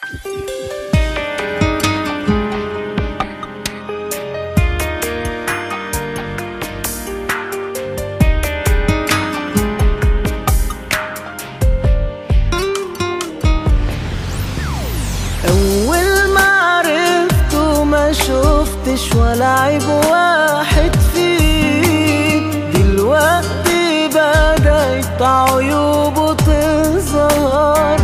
أول ما عرفته ما شفتش ولا عيب واحد فيه دلوقتي بدأت عيوبه تظهر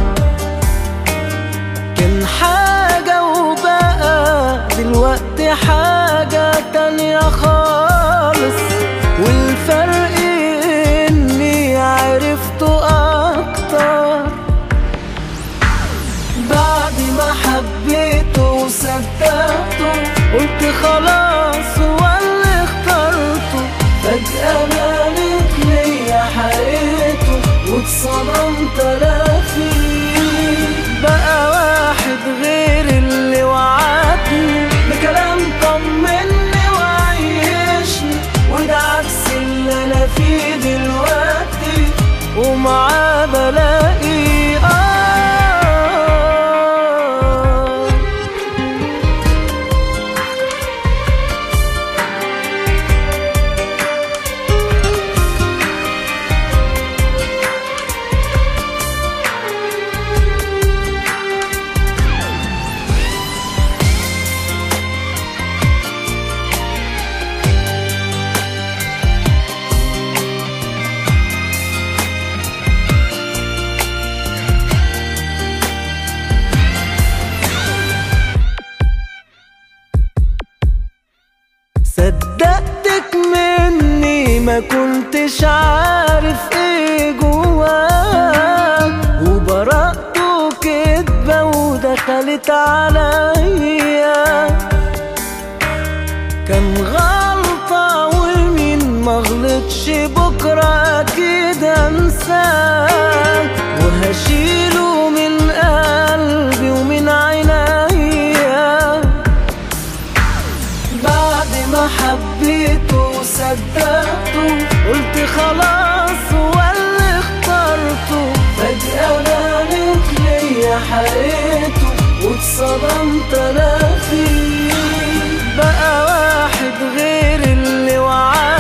كان حاجة وبقى دلوقتي حاجة تانية خالص والفرق إني عرفته أكتر بعد ما حبيته وصدقته قلت خلاص هو اللي اخترته فجأة بانت ليا حقيقته واتصدمت انا فيه بقى واحد غير اللي وعدني بكلام طمني وعيشني وده عكس اللي انا فيه دلوقتي ومعاه بلاقي آه صدقتك مني ما كنتش عارف ايه جواك وبرأته كدبة ودخلت عليا كان غلطة ومين مغلطش بكرة أكيد أنساك وهشيله من قلبي ومن عينيا بعد ما حبيته وصدقته قلت خلاص هو اللي اخترته فجأة بانت ليا حقيقته واتصدمت انا فيه بقى واحد غير اللي وعدني